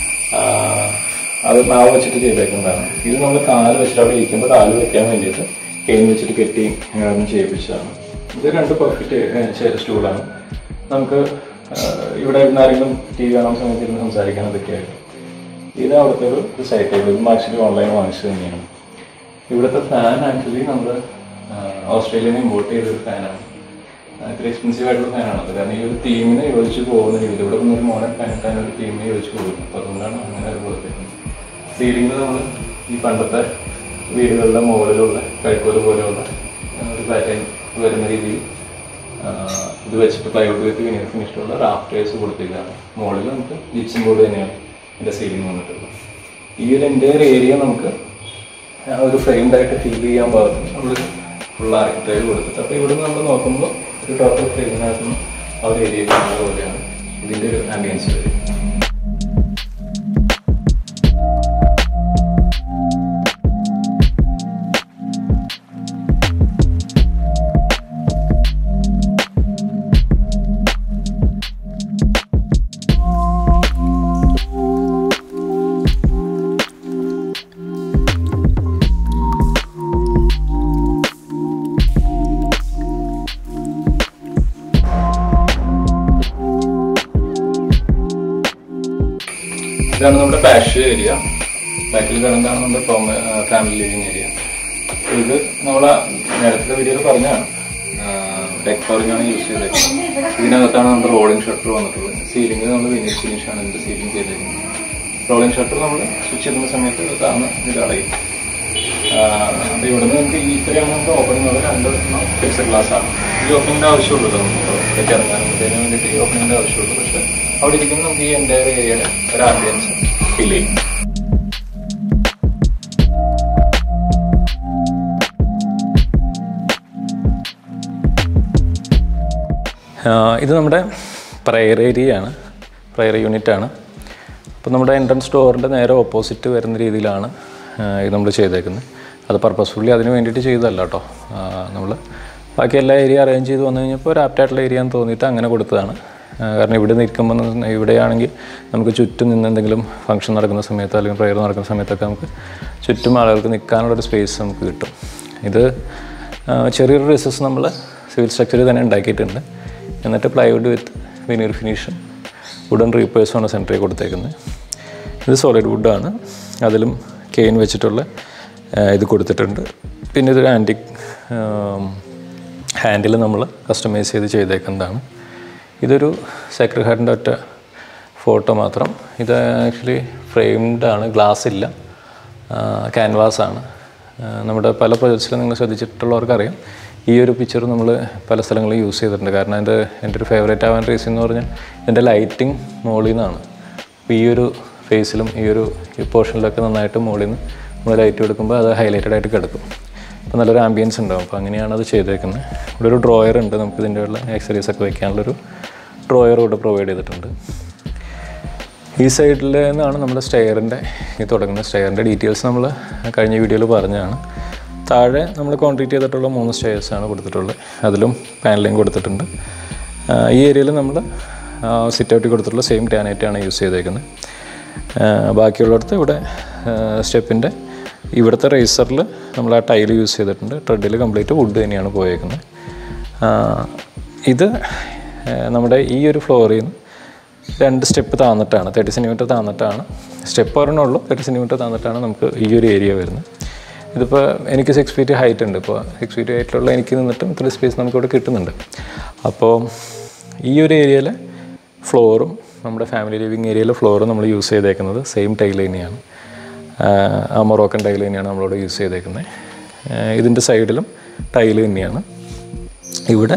അത് മാവ് വെച്ചിട്ട് ചെയ്തേക്കുന്നതാണ് ഇത് നമ്മൾ കാല് വെച്ചിട്ട് അവിടെ ഇരിക്കുമ്പോൾ കാല് വെക്കാൻ വേണ്ടിയിട്ട് കെയിൻ വെച്ചിട്ട് കെട്ടി ഇങ്ങനെ ചെയ്യിപ്പിച്ചതാണ് ഇത് രണ്ട് പെർഫെക്റ്റ് സ്റ്റൂളാണ് നമുക്ക് ആഹ് ഇവിടെ ഇരുന്ന് ആരെങ്കിലും ടി വി കാണാൻ സമയത്ത് ഇരുന്ന് സംസാരിക്കാൻ അതൊക്കെയായിട്ട് ഇത് അവിടുത്തെ ഒരു സൈറ്റ് ടേബിൾ ഇത് ആക്ച്വലി ഓൺലൈൻ വാങ്ങിച്ചത് തന്നെയാണ് ഇവിടുത്തെ ഫാൻ ആക്ച്വലി നമ്മൾ ഓസ്ട്രേലിയയിൽ നിന്ന് ഇമ്പോർട്ട് ചെയ്തൊരു ഫാനാണ് ഇത്തിരി എക്സ്പെൻസീവ് ആയിട്ടുള്ള ഫാനാണ് അത് കാരണം ഈ ഒരു തീമിന് യോജിച്ച് പോകുന്ന രീതിയിൽ ഇവിടെ നിന്ന് ഒരു മോഡൽ ഫാൻ ഇട്ടാൻ ഒരു തീമിന് യോജിച്ച് പോകുന്നു അപ്പോൾ അതുകൊണ്ടാണ് അങ്ങനെ അത് കൊടുത്തിരിക്കുന്നത് സീലിംഗിൽ നമ്മൾ ഈ പണ്ടത്തെ വീടുകളുടെ മുകളിലുള്ള കഴിക്കോല് പോലെയുള്ള ആ, ഒരു പാറ്റേൺ വരുന്ന രീതിയിൽ ആ, ഇത് വെച്ചിട്ട് പ്ലൈവുഡ് വിത്ത് വിനീർ ഫിനിഷിലുള്ള റാഫ്റ്റേഴ്സ് കൊടുത്തിരിക്കുകയാണ് മുകളിൽ നമുക്ക് ജിപ്സം ബോർഡ് തന്നെയാണ് ഇതിൻ്റെ സീലിംഗ് വന്നിട്ടുള്ളത് ഈ ഒരു എൻ്റെ ഏരിയ നമുക്ക് ആ ഒരു ഫ്രെയിംഡ് ആയിട്ട് ഫീൽ ചെയ്യാൻ പാകത്തിന് നമ്മളൊരു ഫുൾ ആർക്കിടെക്ട് കൊടുത്തിട്ട് അപ്പോൾ ഇവിടെ നമ്മൾ നോക്കുമ്പോൾ ഒരു ടോട്ടൽ ഫ്രെയിമിനകത്ത് ആ ഒരു ഏരിയ കാണുന്ന പോലെയാണ് ഇതിൻ്റെ ഒരു ആംബിയൻസ് വരും ഇതാണ് നമ്മുടെ പാഷ് ഏരിയ ബാക്കിൽ കാണുന്നതാണ് നമ്മുടെ ഫാമിലി ലിവിങ് ഏരിയ ഇത് നമ്മളെ നേരത്തെ വീഡിയോയിൽ പറഞ്ഞാണ് ഡെക് ഫ്ലോറിംഗ് ആണ് യൂസ് ചെയ്തേക്കുന്നത് ഇതിനകത്താണ് നമ്മുടെ റോളിംഗ് ഷട്ടർ വന്നിട്ടുള്ളത് സീലിംഗ് നമ്മൾ വിനീഷ് ഫിനിഷ് ആണ് ഇതിന്റെ സീലിംഗ് ചെയ്തേക്കുന്നത് റോളിംഗ് ഷട്ടർ നമ്മൾ സ്വിച്ച് ചെയ്യുന്ന സമയത്ത് ഇത് താന്ന് ഇത് അടയും അപ്പൊ ഇവിടുന്ന് നമുക്ക് ഈ ഇത്രയാണ് നമുക്ക് ഓപ്പണിംഗ് ഉള്ളത് രണ്ട് ഫിക്സഡ് ഗ്ലാസ് ആണ് ഈ ഓപ്പണിംഗിന്റെ ആവശ്യമുള്ളൂ നമുക്ക് പുറത്തേക്ക് ഇറങ്ങാനും വേണ്ടിയിട്ട് ഈ ഓപ്പണിംഗിന്റെ ആവശ്യമുള്ളൂ പക്ഷെ അവിടെ ഇരിക്കുമ്പോൾ നമുക്ക് ഈ എൻ്റെ ഏരിയയുടെ ഒരു ആംബിയൻസ് ഫീൽ ചെയ്യും ഇത് നമ്മുടെ പ്രയർ ഏരിയ ആണ് പ്രയർ യൂണിറ്റ് ആണ് അപ്പോൾ നമ്മുടെ എൻട്രൻസ് ഡോറിൻ്റെ നേരെ ഓപ്പോസിറ്റ് വരുന്ന രീതിയിലാണ് ഇത് നമ്മൾ ചെയ്തേക്കുന്നത് അത് പർപ്പസ്ഫുള്ളി അതിന് വേണ്ടിയിട്ട് ചെയ്തതല്ല കേട്ടോ നമ്മൾ ബാക്കി എല്ലാ ഏരിയ അറേഞ്ച് ചെയ്ത് വന്നു കഴിഞ്ഞപ്പോൾ ഒരു ആപ്റ്റായിട്ടുള്ള ഏരിയ എന്ന് തോന്നിയിട്ട് അങ്ങനെ കൊടുത്തതാണ് കാരണം ഇവിടെ നിൽക്കുമ്പോൾ ഇവിടെയാണെങ്കിൽ നമുക്ക് ചുറ്റും നിന്ന് എന്തെങ്കിലും ഫംഗ്ഷൻ നടക്കുന്ന സമയത്ത് അല്ലെങ്കിൽ പ്രയർ നടക്കുന്ന സമയത്തൊക്കെ നമുക്ക് ചുറ്റും ആളുകൾക്ക് നിൽക്കാനുള്ളൊരു സ്പേസ് നമുക്ക് കിട്ടും ഇത് ചെറിയൊരു റിസസ് നമ്മൾ സിവിൽ സ്ട്രക്ചറിൽ തന്നെ ഉണ്ടാക്കിയിട്ടുണ്ട് എന്നിട്ട് പ്ലൈവുഡ് വിത്ത് വിനീർ ഫിനിഷും വുഡൻ റീപ്പേഴ്സുമാണ് സെൻറ്ററിൽ കൊടുത്തേക്കുന്നത് ഇത് സോളിഡ് വുഡാണ് അതിലും കെയിൻ വെച്ചിട്ടുള്ള ഇത് കൊടുത്തിട്ടുണ്ട് പിന്നെ ഇതൊരു ആൻറ്റിക് ഹാൻഡിൽ നമ്മൾ കസ്റ്റമൈസ് ചെയ്ത് ചെയ്തേക്കുന്നതാണ് ഇതൊരു സേക്രഡ് ഹാർട്ടിൻ്റെ ഒറ്റ ഫോട്ടോ മാത്രം ഇത് ആക്ച്വലി ഫ്രെയിംഡ് ആണ് ഗ്ലാസ് ഇല്ല ക്യാൻവാസ് ആണ് നമ്മുടെ പല പ്രൊജക്ട്സിലും നിങ്ങൾ ശ്രദ്ധിച്ചിട്ടുള്ളവർക്കറിയാം ഈ ഒരു പിക്ചർ നമ്മൾ പല സ്ഥലങ്ങളിൽ യൂസ് ചെയ്തിട്ടുണ്ട് കാരണം എൻ്റെ എൻ്റെ ഒരു ഫേവറേറ്റ് ആവാൻ റീസൺ എന്ന് പറഞ്ഞാൽ ഇതിൻ്റെ ലൈറ്റിംഗ് മുകളിൽ നിന്നാണ് അപ്പോൾ ഈ ഒരു ഫേസിലും ഈ ഒരു ഈ പോർഷനിലൊക്കെ നന്നായിട്ട് മുകളിൽ നിന്ന് നമ്മൾ ലൈറ്റ് കൊടുക്കുമ്പോൾ അത് ഹൈലൈറ്റഡ് ആയിട്ട് കിടക്കും അപ്പോൾ നല്ലൊരു ആംബിയൻസ് ഉണ്ടാവും അപ്പോൾ അങ്ങനെയാണ് അത് ചെയ്തേക്കുന്നത് ഇവിടെ ഒരു ഡ്രോയർ ഉണ്ട് നമുക്ക് ഇതിൻ്റെ ഉള്ള ആക്സറീസ് ഒക്കെ വെക്കാനുള്ളൊരു ഡ്രോയർ ഇവിടെ പ്രൊവൈഡ് ചെയ്തിട്ടുണ്ട് ഈ സൈഡിൽ നിന്നാണ് നമ്മുടെ സ്റ്റെയറിൻ്റെ ഈ തുടങ്ങുന്ന സ്റ്റെയറിൻ്റെ ഡീറ്റെയിൽസ് നമ്മൾ കഴിഞ്ഞ വീഡിയോയിൽ പറഞ്ഞതാണ് താഴെ നമ്മൾ കോൺക്രീറ്റ് ചെയ്തിട്ടുള്ള മൂന്ന് സ്റ്റെയർസാണ് കൊടുത്തിട്ടുള്ളത് അതിലും പാനലിങ് കൊടുത്തിട്ടുണ്ട് ഈ ഏരിയയിൽ നമ്മൾ സിറ്റ് ഔട്ടിൽ കൊടുത്തിട്ടുള്ള സെയിം ഗ്രാനൈറ്റാണ് യൂസ് ചെയ്തേക്കുന്നത് ബാക്കിയുള്ളിടത്ത് ഇവിടെ സ്റ്റെപ്പിൻ്റെ ഇവിടുത്തെ റേസറിൽ നമ്മൾ ആ ടൈൽ യൂസ് ചെയ്തിട്ടുണ്ട് ട്രെഡിൽ കംപ്ലീറ്റ് വുഡ് തന്നെയാണ് പോയേക്കുന്നത് ഇത് നമ്മുടെ ഈ ഒരു ഫ്ലോറിൽ നിന്ന് രണ്ട് സ്റ്റെപ്പ് താന്നിട്ടാണ് തേർട്ടി സെൻറ്റിമീറ്റർ താന്നിട്ടാണ് സ്റ്റെപ്പ് ഒരെണ്ണമുള്ളൂ തേർട്ടി സെൻറ്റിമീറ്റർ താന്നിട്ടാണ് നമുക്ക് ഈ ഒരു ഏരിയ വരുന്നത് ഇതിപ്പോൾ എനിക്ക് സിക്സ് ഫീറ്റ് ഹൈറ്റ് ഉണ്ട് ഇപ്പോൾ സിക്സ് ഫീറ്റ് ഹൈറ്റിലുള്ള എനിക്ക് നിന്നിട്ടും ഇത്ര സ്പേസ് നമുക്കിവിടെ കിട്ടുന്നുണ്ട് അപ്പോൾ ഈ ഒരു ഏരിയയിൽ ഫ്ലോറും നമ്മുടെ ഫാമിലി ലിവിങ് ഏരിയയിലെ ഫ്ലോറും നമ്മൾ യൂസ് ചെയ്തേക്കുന്നത് സെയിം ടൈൽ തന്നെയാണ് ആ മൊറോക്കൻ ടൈൽ തന്നെയാണ് നമ്മളിവിടെ യൂസ് ചെയ്തേക്കുന്നത് ഇതിൻ്റെ സൈഡിലും ടൈൽ തന്നെയാണ് ഇവിടെ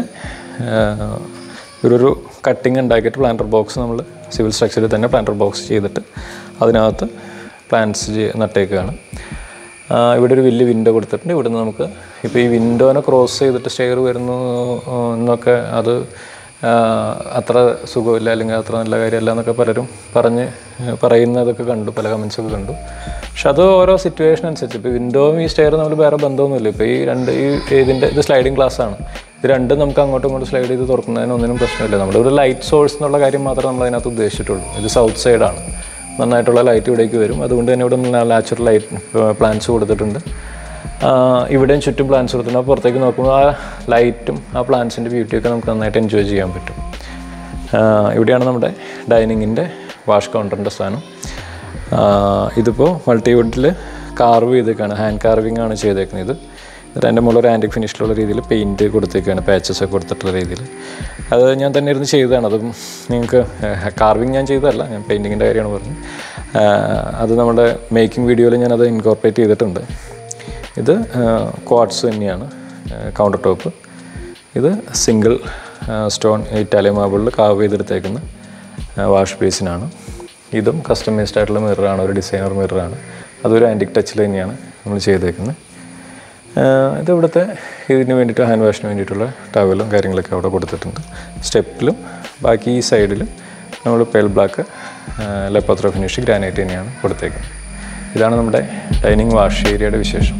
ഒരു കട്ടിങ് ഉണ്ടാക്കിയിട്ട് പ്ലാന്റർ ബോക്സ് നമ്മൾ സിവിൽ സ്ട്രക്ചറിൽ തന്നെ പ്ലാന്റർ ബോക്സ് ചെയ്തിട്ട് അതിനകത്ത് പ്ലാന്റ്സ് നട്ടേക്കുകയാണ് ഇവിടെ ഒരു വലിയ വിൻഡോ കൊടുത്തിട്ടുണ്ട് ഇവിടെ നിന്ന് നമുക്ക് ഇപ്പോൾ ഈ വിൻഡോനെ ക്രോസ് ചെയ്തിട്ട് സ്റ്റെയർ വരുന്നു എന്നൊക്കെ അത് അത്ര സുഖമില്ല അല്ലെങ്കിൽ അത്ര നല്ല കാര്യമല്ല എന്നൊക്കെ പലരും പറഞ്ഞ് പറയുന്നതൊക്കെ കണ്ടു പല കമൻസൊക്കെ കണ്ടു പക്ഷെ അത് ഓരോ സിറ്റുവേഷൻ അനുസരിച്ച് ഇപ്പോൾ വിൻഡോയും ഈ സ്റ്റെയർ നമ്മൾ വേറെ ബന്ധമൊന്നുമില്ല ഇപ്പോൾ ഈ രണ്ട് ഈ ഇതിൻ്റെ ഇത് സ്ലൈഡിങ് ക്ലാസ് ആണ് ഇത് രണ്ടും നമുക്ക് അങ്ങോട്ടും ഇങ്ങോട്ടും സ്ലൈഡ് ചെയ്ത് തുറക്കുന്നതിന് ഒന്നിനും പ്രശ്നമില്ല നമ്മൾ ഒരു ലൈറ്റ് സോഴ്സ് എന്നുള്ള കാര്യം മാത്രമേ നമ്മൾ അതിനകത്ത് ഉദ്ദേശിച്ചിട്ടുള്ളൂ ഇത് സൗത്ത് സൈഡാണ് നന്നായിട്ടുള്ള ലൈറ്റ് ഇവിടേക്ക് വരും അതുകൊണ്ട് തന്നെ ഇവിടെ നാച്ചുറൽ ലൈറ്റ് പ്ലാന്റ്സ് കൊടുത്തിട്ടുണ്ട് ഇവിടെയും ചുറ്റും പ്ലാന്റ്സ് കൊടുത്തിട്ടുണ്ട് അപ്പോൾ പുറത്തേക്ക് നോക്കുമ്പോൾ ആ ലൈറ്റും ആ പ്ലാന്റ്സിൻ്റെ ബ്യൂട്ടിയൊക്കെ നമുക്ക് നന്നായിട്ട് എൻജോയ് ചെയ്യാൻ പറ്റും ഇവിടെയാണ് നമ്മുടെ ഡൈനിങ്ങിൻ്റെ വാഷ് കൗണ്ടറിൻ്റെ സ്ഥാനം ഇതിപ്പോൾ മൾട്ടിവുഡിൽ കാർവ് ചെയ്തേക്കാണ് ഹാൻഡ് കാർവിംഗ് ആണ് ചെയ്തേക്കുന്നത് ഇത് എന്നിട്ട് അതിൻ്റെ മുകളിൽ ഒരു ആൻറ്റിക് ഫിനിഷിലുള്ള രീതിയിൽ പെയിൻറ്റ് കൊടുത്തേക്കാണ് പാച്ചസ് ഒക്കെ കൊടുത്തിട്ടുള്ള രീതിയിൽ അത് ഞാൻ തന്നെ ഇരുന്ന് ചെയ്തതാണ് അതും നിങ്ങൾക്ക് കാർവിങ് ഞാൻ ചെയ്തതല്ല ഞാൻ പെയിൻറ്റിങ്ങിൻ്റെ കാര്യമാണ് പറഞ്ഞത് അത് നമ്മുടെ മേക്കിംഗ് വീഡിയോയിൽ ഞാനത് ഇൻകോർപ്പറേറ്റ് ചെയ്തിട്ടുണ്ട് ഇത് ക്വാഡ്സ് തന്നെയാണ് കൗണ്ടർ ടോപ്പ് ഇത് സിംഗിൾ സ്റ്റോൺ ഇറ്റാലിയൻ മാർബിളിൽ കാവ് ചെയ്തെടുത്തേക്കുന്ന വാഷ് ബേസിനാണ് ഇതും കസ്റ്റമൈസ്ഡ് ആയിട്ടുള്ള മിററാണ് ഒരു ഡിസൈനർ മിററാണ് അതൊരു ആൻറ്റിക് ടച്ചിൽ തന്നെയാണ് നമ്മൾ ചെയ്തേക്കുന്നത് ഇത് ഇവിടുത്തെ ഇതിന് വേണ്ടിയിട്ട് ഹാൻഡ് വാഷിന് വേണ്ടിയിട്ടുള്ള ടവലും കാര്യങ്ങളൊക്കെ അവിടെ കൊടുത്തിട്ടുണ്ട് സ്റ്റെപ്പിലും ബാക്കി ഈ സൈഡിലും നമ്മൾ പേൾ ബ്ലാക്ക് ലെപ്പത്ര ഫിനിഷ് ഗ്രാനൈറ്റ് തന്നെയാണ് കൊടുത്തേക്കുന്നത് ഇതാണ് നമ്മുടെ ഡൈനിങ് വാഷ് ഏരിയയുടെ വിശേഷം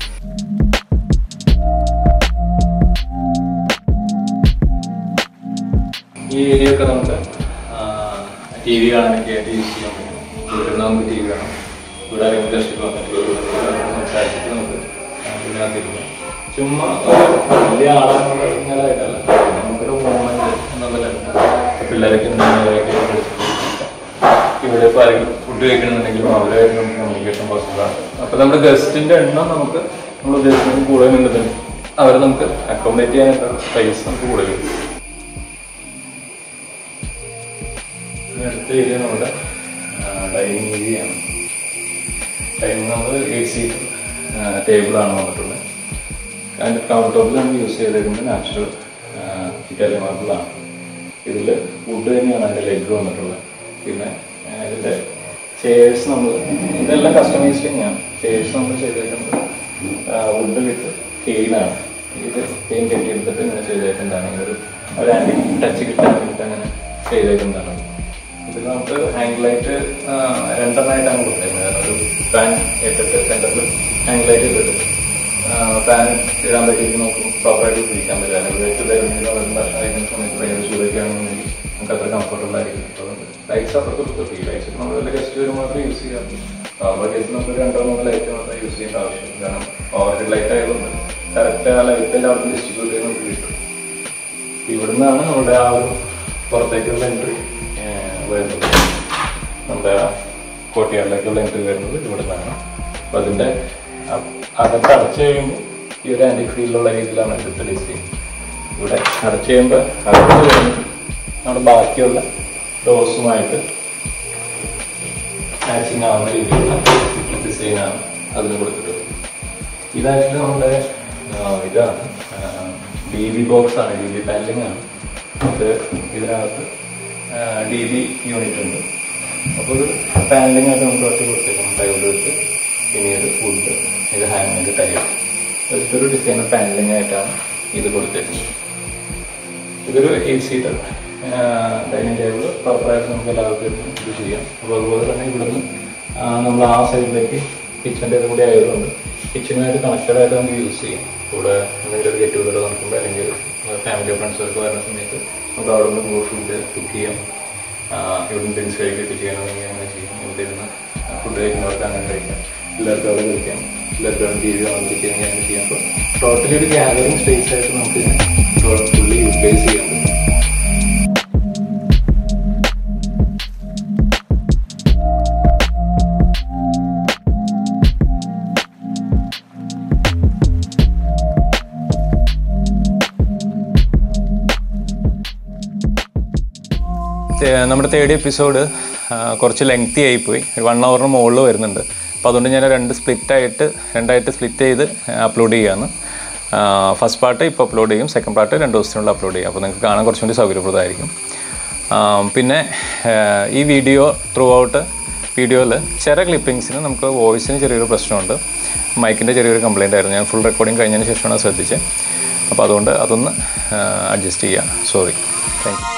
ഈ ഏരിയ ഒക്കെ നമുക്ക് ടി വി കാണാനൊക്കെ ആയിട്ട് യൂസ് ചെയ്യാൻ പറ്റും ഇവിടെ നമുക്ക് ടി വി കാണാം ഇവിടെ ആരെങ്കിലും ഗസ്റ്റ് വന്നിട്ട് സംസാരിച്ചിട്ട് നമുക്ക് ഇതിനകത്തിരിക്കാം ചുമ്മാ വലിയ ആളെന്നുള്ള ഇങ്ങനെയായിട്ടല്ല നമുക്കൊരു മൂമെന്റ് എന്നുള്ള പിള്ളേരൊക്കെ ഇവിടെ ഇപ്പോൾ ആരെങ്കിലും ഫുഡ് കഴിക്കണമെന്നുണ്ടെങ്കിലും അവരായിട്ട് നമുക്ക് കമ്മ്യൂണിക്കേഷൻ പോസിബിളാണ് അപ്പോൾ നമ്മുടെ ഗസ്റ്റിൻ്റെ എണ്ണം നമുക്ക് നമ്മൾ ഉദ്ദേശിക്കുന്നത് കൂടുതലുണ്ടെങ്കിൽ അവരെ നമുക്ക് അക്കോമഡേറ്റ് ചെയ്യാനുള്ള സ്പേസ് നമുക്ക് കൂടുതൽ കിട്ടും ഇനി അടുത്ത ഏരിയ നമ്മുടെ ഡൈനിങ് ഏരിയ ആണ് ഡൈനിങ് നമ്മൾ എ സി ടേബിളാണ് വന്നിട്ടുള്ളത് അതിൻ്റെ കൗണ്ടർ ടോപ്പിൽ നമ്മൾ യൂസ് ചെയ്തേക്കുന്നത് നാച്ചുറൽ ഇറ്റാലിയൻ മാർബിളാണ് ഇതിൽ വുഡ് തന്നെയാണ് അതിൻ്റെ ലെഗ് വന്നിട്ടുള്ളത് പിന്നെ ആ, ഇതിൻ്റെ ചെയേഴ്സ് നമ്മൾ ഇതെല്ലാം കസ്റ്റമൈസ്ഡ് തന്നെയാണ് ചെയേഴ്സ് നമ്മൾ ചെയ്തേക്കുന്നത് വുഡ് വിത്ത് കെയിനാണ് ഇത് കെയിൻ കെട്ടിയെടുത്തിട്ട് ഇങ്ങനെ ചെയ്തേക്കുന്നതാണ് ഇതൊരു ഒരു ആൻറ്റി ടച്ച് കിട്ടാൻ വേണ്ടിയിട്ട് അങ്ങനെ ചെയ്തേക്കുന്നതാണ് ഇതിൽ നമുക്ക് ഹാങ് ലൈറ്റ് രണ്ടെണ്ണമായിട്ടാണ് കൊടുത്തേക്കുന്നത് ഒരു ഫാൻ ഇട്ടിട്ട് സെൻറ്ററിൽ ഹാങ് ലൈറ്റ് ഇട്ടിട്ട് ഫാൻ ഇടാൻ പറ്റിയിട്ട് നമുക്ക് പ്രോപ്പറായിട്ട് ഉപയോഗിക്കാൻ പറ്റില്ല അല്ലെങ്കിൽ വെച്ച് തരുന്നതിനോ വരുന്ന അതിന് സമയത്ത് ഭയങ്കര ചൂടൊക്കെ ആണെന്നുണ്ടെങ്കിൽ നമുക്ക് അത്ര കംഫർട്ടബിൾ ആയിരിക്കും അപ്പോൾ ലൈറ്റ്സ് അപ്പുറത്ത് കൊടുത്തു ഈ ലൈറ്റ്സ് നമ്മൾ വല്ല ഗസ്റ്റ് വരും മാത്രമേ യൂസ് ചെയ്യാം നോർമൽ കേസിൽ നമുക്ക് രണ്ടോ മൂന്നോ ലൈറ്റ് മാത്രമേ യൂസ് ചെയ്യേണ്ട ആവശ്യമില്ല കാരണം ഓവർ ലൈറ്റ് ആയതുകൊണ്ട് കറക്റ്റ് ആ ലൈറ്റ് എല്ലാവർക്കും ഡിസ്ട്രിബ്യൂട്ട് ചെയ്ത് നമുക്ക് കിട്ടും ഇവിടുന്നാണ് നമ്മുടെ ആ ഒരു പുറത്തേക്കുള്ള എൻട്രി വരുന്നത് നമ്മുടെ കോട്ടയാടിലേക്കുള്ള എൻട്രി വരുന്നത് ഇവിടുന്നാണ് അപ്പൊ അതിന്റെ അ- അകത്ത് അടച്ചു കഴിയുമ്പോൾ ഈ ഒരു ആന്റി ഫീൽഡുള്ള രീതിയിലാണ് ഇവിടുത്തെ ഡിസൈൻ ഇവിടെ അടച്ചു കഴിയുമ്പോൾ അകത്ത് വരുന്നത് നമ്മുടെ ബാക്കിയുള്ള ഡോസുമായിട്ട് മാച്ചിങ് ആവുന്ന രീതിയിലുള്ള ഡിസൈനാണ് അതിന് കൊടുത്തിട്ടുള്ളത് ഇതായിട്ട് നമ്മുടെ ആ, ഇതാണ് ഡി ബി ബോക്സ് ആണ് ഡി ബി പാനലിംഗ് ആണ് അത് ഇതിനകത്ത് ഡി ബി യൂണിറ്റ് ഉണ്ട് അപ്പോൾ ഇത് പാനലിംഗ് ആയിട്ട് നമുക്ക് ഒറ്റ കൊടുത്തേക്കും ഡയോഡ് വെച്ച് പിന്നീട് ഫുഡ് ഇത് ഹാൻഡ് ടൈൽ ഇതൊരു ഡിസൈനർ പാനലിംഗ് ആയിട്ടാണ് ഇത് കൊടുത്തേക്കുന്നത് ഇതൊരു എയ്റ്റ് സീറ്റർ ഡൈനിങ് ടേബിൾ പ്രോപ്പറായിട്ട് നമുക്ക് എല്ലാവർക്കും ഇത് ചെയ്യാം അപ്പോൾ അതുപോലെ തന്നെ ഇവിടുന്ന് ആ, നമ്മൾ ആ സൈഡിലേക്ക് കിച്ചൻ്റെ ഇതും കൂടി ആയതുകൊണ്ട് കിച്ചണുമായിട്ട് കണക്റ്റഡ് ആയിട്ട് നമുക്ക് യൂസ് ചെയ്യാം ഇവിടെ എന്തെങ്കിലും ഒരു ഗെറ്റ് ടുഗദർ നടക്കുമ്പോൾ അല്ലെങ്കിൽ ഫാമിലി ഫ്രണ്ട്സൊക്കെ വരുന്ന സമയത്ത് നമുക്ക് അവിടെ നിന്ന് മൂവ് ഫുഡ് കുക്ക് ചെയ്യാം ആ, ഇവിടുന്ന് ഡ്രിങ്ക്സ് കഴിക്കുകയൊക്കെ ചെയ്യണമെങ്കിൽ അങ്ങനെ ചെയ്യാം ഇവിടെ ഇരുന്ന് ഫുഡ് കഴിക്കുന്നവർക്ക് അങ്ങനെ കഴിക്കാം എല്ലാവർക്കും അവിടെ കഴിക്കാം എല്ലാവർക്കും അവിടെ ടി വി കാണുകയൊക്കെ ചെയ്യണമെങ്കിൽ അങ്ങനെ ചെയ്യാം അപ്പോൾ ടോട്ടലി ഒരു ഗ്യാതറിംഗ് സ്പേസ് ആയിട്ട് നമുക്ക് ഫുള്ളി യൂട്ടിലൈസ് ചെയ്യാൻ പറ്റും തേ- നമ്മുടെ തേർഡ് എപ്പിസോഡ് കുറച്ച് ലെങ്തി ആയിപ്പോയി ഒരു വൺ അവറിന് മുകളിൽ വരുന്നുണ്ട് അപ്പോൾ അതുകൊണ്ട് ഞാൻ രണ്ട് സ്പ്ലിറ്റ് ആയിട്ട് രണ്ടായിട്ട് സ്പ്ലിറ്റ് ചെയ്ത് അപ്ലോഡ് ചെയ്യാണ് ഫസ്റ്റ് പാർട്ട് ഇപ്പോൾ അപ്ലോഡ് ചെയ്യും സെക്കൻഡ് പാർട്ട് രണ്ട് ദിവസത്തിനുള്ളിൽ അപ്ലോഡ് ചെയ്യും അപ്പോൾ നിങ്ങൾക്ക് കാണാൻ കുറച്ചും കൂടി സൗകര്യപ്രദമായിരിക്കും ആ, പിന്നെ ആ, ഈ വീഡിയോ ത്രൂ ഔട്ട് വീഡിയോയിൽ ചില ക്ലിപ്പിങ്സിന് നമുക്ക് വോയിസിന് ചെറിയൊരു പ്രശ്നമുണ്ട് മൈക്കിൻ്റെ ചെറിയൊരു കംപ്ലയിൻ്റ് ആയിരുന്നു ഞാൻ ഫുൾ റെക്കോർഡിങ് കഴിഞ്ഞതിന് ശേഷമാണ് ശ്രദ്ധിച്ചത് അപ്പോൾ അതുകൊണ്ട് അതൊന്ന് അഡ്ജസ്റ്റ് ചെയ്യുക സോറി താങ്ക് യു